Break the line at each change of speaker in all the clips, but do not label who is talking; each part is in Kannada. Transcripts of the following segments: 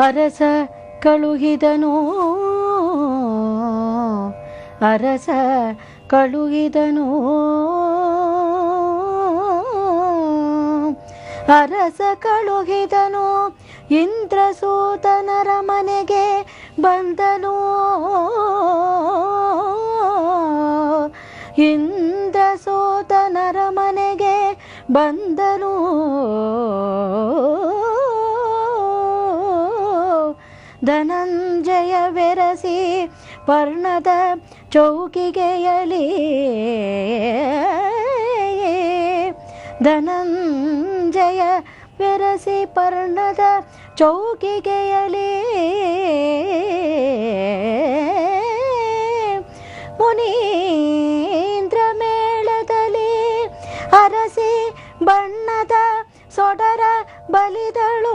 ಅರಸ ಕಳುಹಿದನು ಅರಸ ಕಳುಹಿದನು ಅರಸ ಕಳುಹಿದನು ಇಂದ್ರಸೂತನರ ಮನೆಗೆ ಬಂದನು ಇಂದ್ರಸೂತನರ ಮನೆಗೆ ಬಂದನು ಧನಂಜಯ ಬೆರಸಿ ಪರ್ಣದ ಚೌಕಿಗೆಯಲಿ ಧನಂಜಯ ಬೆರಸಿ ಪರ್ಣದ ಚೌಕಿಗೆಯಲಿ ಮುನೀಂದ್ರ ಮೇಳದಲ್ಲಿ ಅರಸಿ ಬಣ್ಣದ ಸೊಡರ ಬಲಿದಳು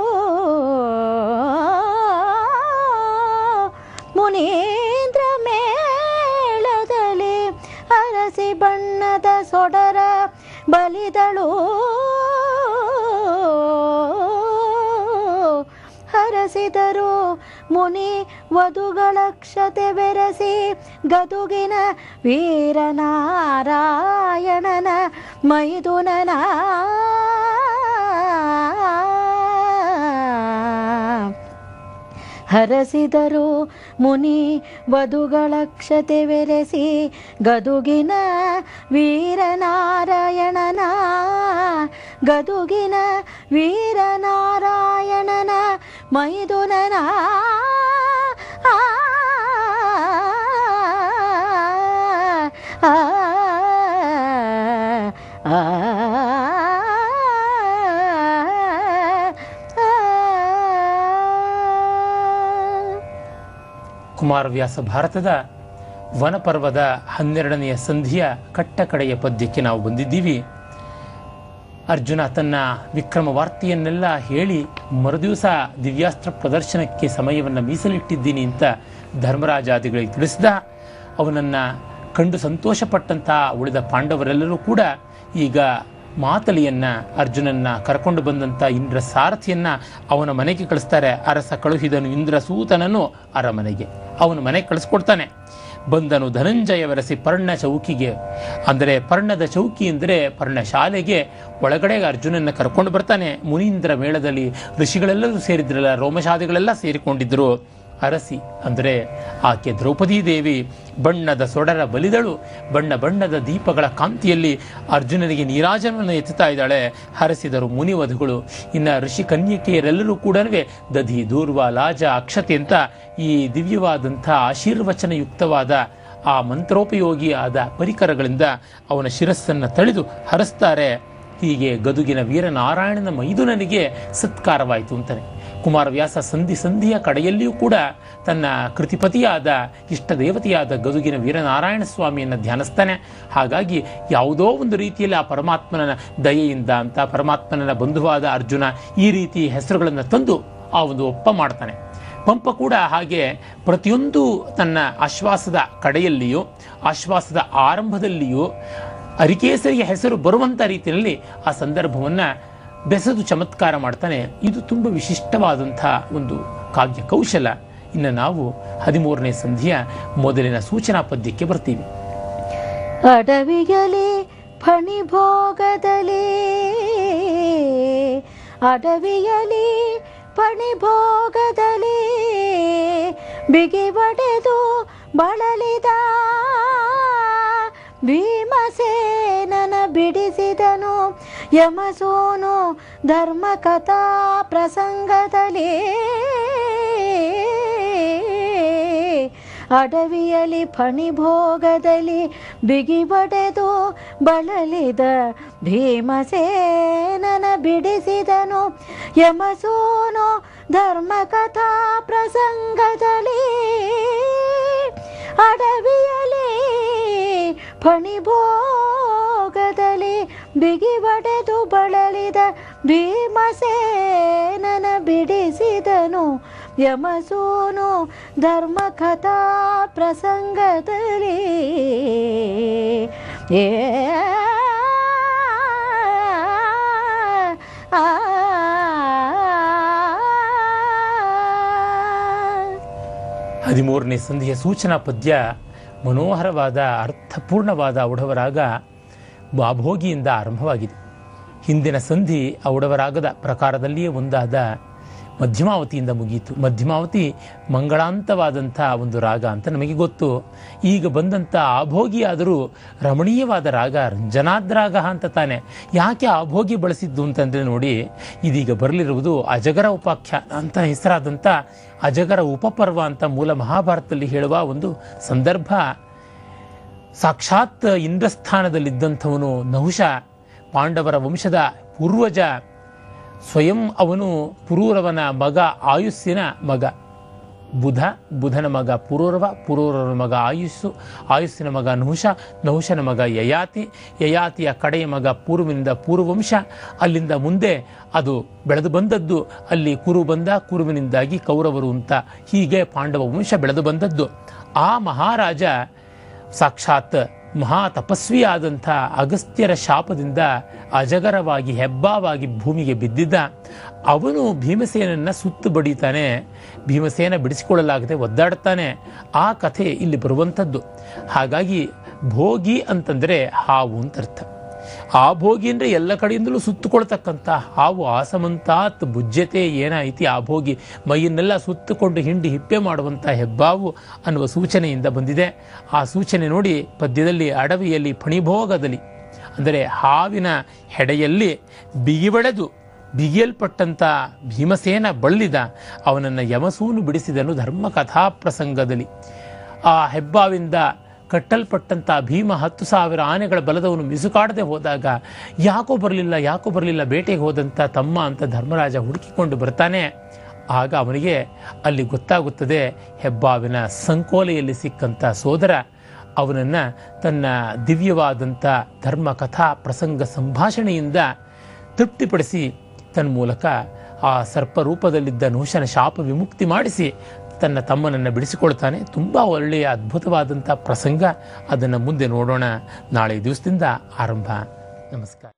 ಮುನೀಂದ್ರ ಮೇಳದಲ್ಲಿ ಅರಸಿ ಬಣ್ಣದ ಸೊಡರ ಬಲಿದಳು ಹರಸಿದರು ಮುನಿ ವಧುಗಳಕ್ಷತೆ ಬೆರೆಸಿ ಗದುಗಿನ ವೀರನಾರಾಯಣನ ಮೈದುನನ ಹರಸಿದರು ಮುನಿ ವಧುಗಳಕ್ಷತೆ ಬೆರೆಸಿ ಗದುಗಿನ ವೀರನಾರಾಯಣನ ಗದುಗಿನ ವೀರನಾರಾಯಣನ ಮೈದುನನ ಆ, ಆ, ಆ, ಆ.
ಕುಮಾರವ್ಯಾಸ ಭಾರತದ ವನಪರ್ವದ ಹನ್ನೆರಡನೆಯ ಸಂಧಿಯ ಕಟ್ಟ ಕಡೆಯ ಪದ್ಯಕ್ಕೆ ನಾವು ಬಂದಿದ್ದೀವಿ ಅರ್ಜುನ ತನ್ನ ವಿಕ್ರಮ ವಾರ್ತೆಯನ್ನೆಲ್ಲ ಹೇಳಿ ಮರುದಿವಸ ದಿವ್ಯಾಸ್ತ್ರ ಪ್ರದರ್ಶನಕ್ಕೆ ಸಮಯವನ್ನು ಮೀಸಲಿಟ್ಟಿದ್ದೀನಿ ಅಂತ ಧರ್ಮರಾಜಾದಿಗಳಿಗೆ ತಿಳಿಸಿದ ಅವನನ್ನು ಕಂಡು ಸಂತೋಷಪಟ್ಟಂಥ ಉಳಿದ ಪಾಂಡವರೆಲ್ಲರೂ ಕೂಡ ಈಗ ಮಾತಲಿಯನ್ನ ಅರ್ಜುನನ್ನ ಕರ್ಕೊಂಡು ಬಂದಂಥ ಇಂದ್ರ ಸಾರಥಿಯನ್ನ ಅವನ ಮನೆಗೆ ಕಳಿಸ್ತಾರೆ ಅರಸ ಕಳುಹಿದನು ಇಂದ್ರ ಸೂತನನ್ನು ಅರಮನೆಗೆ ಅವನ ಮನೆಗೆ ಕಳಿಸ್ಕೊಡ್ತಾನೆ ಬಂದನು ಧನಂಜಯ ವರಸಿ ಪರ್ಣ ಚೌಕಿಗೆ ಅಂದರೆ ಪರ್ಣದ ಚೌಕಿ ಅಂದರೆ ಪರ್ಣ ಶಾಲೆಗೆ ಒಳಗಡೆ ಅರ್ಜುನನ್ನ ಕರ್ಕೊಂಡು ಬರ್ತಾನೆ ಮುನೀಂದ್ರ ಮೇಳದಲ್ಲಿ ಋಷಿಗಳೆಲ್ಲರೂ ಸೇರಿದ್ರಲ್ಲ ರೋಮಶಾದಿಗಳೆಲ್ಲ ಸೇರಿಕೊಂಡಿದ್ದರು ಅರಸಿ ಅಂದರೆ ಆಕೆ ದ್ರೌಪದೀ ದೇವಿ ಬಣ್ಣದ ಸೊಡರ ಬಲಿದಳು ಬಣ್ಣ ಬಣ್ಣದ ದೀಪಗಳ ಕಾಂತಿಯಲ್ಲಿ ಅರ್ಜುನನಿಗೆ ನೀರಾಜನವನ್ನು ಎತ್ತುತ್ತಾ ಇದ್ದಾಳೆ ಹರಸಿದರು ಮುನಿವಧುಗಳು ಇನ್ನು ಋಷಿ ಕನ್ಯಕೆಯರೆಲ್ಲರೂ ಕೂಡ ದಧಿ ದೂರ್ವ ಲಾಜ ಅಕ್ಷತೆ ಅಂತ ಈ ದಿವ್ಯವಾದಂಥ ಆಶೀರ್ವಚನಯುಕ್ತವಾದ ಆ ಮಂತ್ರೋಪಯೋಗಿಯಾದ ಪರಿಕರಗಳಿಂದ ಅವನ ಶಿರಸ್ಸನ್ನು ತಳೆದು ಹರಸ್ತಾರೆ ಹೀಗೆ ಗದುಗಿನ ವೀರನಾರಾಯಣನ ಮೈದುನನಿಗೆ ಸತ್ಕಾರವಾಯಿತು ಅಂತಾನೆ ಕುಮಾರವ್ಯಾಸ ಸಂಧಿ ಸಂಧಿಯ ಕಡೆಯಲ್ಲಿಯೂ ಕೂಡ ತನ್ನ ಕೃತಿಪತಿಯಾದ ಇಷ್ಟ ದೇವತೆಯಾದ ಗದುಗಿನ ವೀರನಾರಾಯಣ ಸ್ವಾಮಿಯನ್ನು ಧ್ಯಾನಿಸ್ತಾನೆ ಹಾಗಾಗಿ ಯಾವುದೋ ಒಂದು ರೀತಿಯಲ್ಲಿ ಆ ಪರಮಾತ್ಮನ ದಯೆಯಿಂದ ಅಂತ ಪರಮಾತ್ಮನ ಬಂಧುವಾದ ಅರ್ಜುನ ಈ ರೀತಿ ಹೆಸರುಗಳನ್ನು ತಂದು ಆ ಒಂದು ಒಪ್ಪ ಮಾಡ್ತಾನೆ ಪಂಪ ಕೂಡ ಹಾಗೆ ಪ್ರತಿಯೊಂದು ತನ್ನ ಆಶ್ವಾಸದ ಕಡೆಯಲ್ಲಿಯೂ ಆಶ್ವಾಸದ ಆರಂಭದಲ್ಲಿಯೂ ಅರಿಕೇಸರಿಯ ಹೆಸರು ಬರುವಂಥ ರೀತಿಯಲ್ಲಿ ಆ ಸಂದರ್ಭವನ್ನು ಬೆಸೆದು ಚಮತ್ಕಾರ ಮಾಡ್ತಾನೆ ಇದು ತುಂಬ ವಿಶಿಷ್ಟವಾದಂಥ ಒಂದು ಕಾವ್ಯ ಕೌಶಲ ಇನ್ನು ನಾವು ಹದಿಮೂರನೇ ಸಂಧಿಯ ಮೊದಲಿನ ಸೂಚನಾ ಪದ್ಯಕ್ಕೆ ಬರ್ತೀವಿ
ಅಡವಿಗಲಿ ಫಣಿಭೋಗದಲ್ಲಿ ಅಡವಿಯಲಿ ಫಣಿಭೋಗದಲ್ಲಿ ಬಿಗಿ ಬಡೆದು ಬಳಲಿದ ಭೀಮಸೇನನ ಬಿಡಿಸಿದನು ಯಮಸೋನು ಧರ್ಮಕಥಾ ಪ್ರಸಂಗದಲ್ಲಿ ಅಡವಿಯಲಿ ಫಣಿಭೋಗದಲ್ಲಿ ಬಿಗಿ ಬಡೆದು ಬಳಲಿದ ಭೀಮಸೇನನ ಬಿಡಿಸಿದನು ಯಮಸೋನು ಧರ್ಮಕಥಾ ಪ್ರಸಂಗದಲ್ಲಿ ಅಡವಿಯಲಿ ಫಣಿಭೋಗದಲ್ಲಿ ಬಿಗಿ ಬಡೆದು ಬಳಲಿದ ಭೀಮಸೇನನ ಬಿಡಿಸಿದನು ಯಮಸೂನು ಧರ್ಮಕಥಾ ಪ್ರಸಂಗದಲ್ಲಿ ಏ ಆ
ಹದಿಮೂರನೇ ಸಂಧಿಯ ಸೂಚನಾ ಪದ್ಯ ಮನೋಹರವಾದ ಅರ್ಥಪೂರ್ಣವಾದ ಔಢವರಾಗ ಬಾಭೋಗಿಯಿಂದ ಆರಂಭವಾಗಿದೆ ಹಿಂದಿನ ಸಂಧಿ ಔಢವರಾಗದ ಪ್ರಕಾರದಲ್ಲಿಯೇ ಒಂದಾದ ಮಧ್ಯಮಾವತಿಯಿಂದ ಮುಗಿಯಿತು ಮಧ್ಯಮಾವತಿ ಮಂಗಳಾಂತವಾದಂಥ ಒಂದು ರಾಗ ಅಂತ ನಮಗೆ ಗೊತ್ತು ಈಗ ಬಂದಂಥ ಆಭೋಗಿಯಾದರೂ ರಮಣೀಯವಾದ ರಾಗ ರಂಜನಾದ್ರಾಗ ಅಂತ ತಾನೆ ಯಾಕೆ ಆಭೋಗಿ ಬಳಸಿದ್ದು ಅಂತಂದರೆ ನೋಡಿ ಇದೀಗ ಬರಲಿರುವುದು ಅಜಗರ ಉಪಾಖ್ಯಾನ ಅಂತ ಹೆಸರಾದಂಥ ಅಜಗರ ಉಪಪರ್ವ ಅಂತ ಮೂಲ ಮಹಾಭಾರತದಲ್ಲಿ ಹೇಳುವ ಒಂದು ಸಂದರ್ಭ ಸಾಕ್ಷಾತ್ ಇಂದ್ರಸ್ಥಾನದಲ್ಲಿದ್ದಂಥವನು ನಹುಷ ಪಾಂಡವರ ವಂಶದ ಪೂರ್ವಜ ಸ್ವಯಂ ಅವನು ಪುರೂರವನ ಮಗ ಆಯುಸ್ಸಿನ ಮಗ ಬುಧ ಬುಧನ ಮಗ ಪುರೂರವ ಪುರೂರವನ ಮಗ ಆಯುಸ್ಸು ಆಯುಸ್ಸಿನ ಮಗ ನಹುಷ ನಹುಷನ ಮಗ ಯಯಾತಿ ಯಯಾತಿಯ ಕಡೆಯ ಮಗ ಪೂರ್ವನಿಂದ ಪೂರ್ವವಂಶ ಅಲ್ಲಿಂದ ಮುಂದೆ ಅದು ಬೆಳೆದು ಬಂದದ್ದು ಅಲ್ಲಿ ಕುರು ಬಂದ ಕುರುವಿನಿಂದಾಗಿ ಕೌರವರು ಅಂತ ಹೀಗೆ ಪಾಂಡವ ವಂಶ ಬೆಳೆದು ಬಂದದ್ದು ಆ ಮಹಾರಾಜ ಸಾಕ್ಷಾತ್ ಮಹಾ ತಪಸ್ವಿಯಾದಂಥ ಅಗಸ್ತ್ಯರ ಶಾಪದಿಂದ ಅಜಗರವಾಗಿ ಹೆಬ್ಬಾವಾಗಿ ಭೂಮಿಗೆ ಬಿದ್ದಿದ್ದ ಅವನು ಭೀಮಸೇನನ್ನ ಸುತ್ತು ಬಡಿತಾನೆ ಭೀಮಸೇನ ಬಿಡಿಸಿಕೊಳ್ಳಲಾಗದೆ ಒದ್ದಾಡ್ತಾನೆ ಆ ಕಥೆ ಇಲ್ಲಿ ಬರುವಂಥದ್ದು ಹಾಗಾಗಿ ಭೋಗಿ ಅಂತಂದರೆ ಹಾವು ಅಂತ ಅರ್ಥ ಆ ಭೋಗಿ ಅಂದರೆ ಎಲ್ಲ ಕಡೆಯಿಂದಲೂ ಸುತ್ತುಕೊಳ್ತಕ್ಕಂಥ ಹಾವು ಆಸಮಂತಾತ್ ಬುಜ್ಜತೆ ಏನಾಯಿತಿ ಆ ಭೋಗಿ ಮೈಯನ್ನೆಲ್ಲ ಸುತ್ತುಕೊಂಡು ಹಿಂಡಿ ಹಿಪ್ಪೆ ಮಾಡುವಂಥ ಹೆಬ್ಬಾವು ಅನ್ನುವ ಸೂಚನೆಯಿಂದ ಬಂದಿದೆ ಆ ಸೂಚನೆ ನೋಡಿ ಪದ್ಯದಲ್ಲಿ ಅಡವಿಯಲ್ಲಿ ಫಣಿಭೋಗದಲ್ಲಿ ಅಂದರೆ ಹಾವಿನ ಹೆಡೆಯಲ್ಲಿ ಬಿಗಿಬಡೆದು ಬಿಗಿಯಲ್ಪಟ್ಟಂಥ ಭೀಮಸೇನ ಬಳ್ಳಿದ ಅವನನ್ನು ಯಮಸೂನು ಬಿಡಿಸಿದನು ಧರ್ಮ ಕಥಾ ಪ್ರಸಂಗದಲ್ಲಿ ಆ ಹೆಬ್ಬಾವಿಂದ ಕಟ್ಟಲ್ಪಟ್ಟಂಥ ಭೀಮ ಹತ್ತು ಸಾವಿರ ಆನೆಗಳ ಬಲದವನು ಮಿಸುಕಾಡದೆ ಹೋದಾಗ ಯಾಕೋ ಬರಲಿಲ್ಲ ಯಾಕೋ ಬರಲಿಲ್ಲ ಬೇಟೆಗೆ ಹೋದಂಥ ತಮ್ಮ ಅಂತ ಧರ್ಮರಾಜ ಹುಡುಕಿಕೊಂಡು ಬರ್ತಾನೆ ಆಗ ಅವನಿಗೆ ಅಲ್ಲಿ ಗೊತ್ತಾಗುತ್ತದೆ ಹೆಬ್ಬಾವಿನ ಸಂಕೋಲೆಯಲ್ಲಿ ಸಿಕ್ಕಂಥ ಸೋದರ ಅವನನ್ನು ತನ್ನ ದಿವ್ಯವಾದಂಥ ಧರ್ಮ ಕಥಾ ಪ್ರಸಂಗ ಸಂಭಾಷಣೆಯಿಂದ ತೃಪ್ತಿಪಡಿಸಿ ತನ್ಮೂಲಕ ಆ ಸರ್ಪರೂಪದಲ್ಲಿದ್ದ ನಹುಶನ ಶಾಪ ವಿಮುಕ್ತಿ ಮಾಡಿಸಿ ತನ್ನ ತಮ್ಮನನ್ನು ಬಿಡಿಸಿಕೊಳ್ತಾನೆ ತುಂಬ ಒಳ್ಳೆಯ ಅದ್ಭುತವಾದಂಥ ಪ್ರಸಂಗ ಅದನ್ನು ಮುಂದೆ ನೋಡೋಣ ನಾಳೆ ದಿವಸದಿಂದ ಆರಂಭ ನಮಸ್ಕಾರ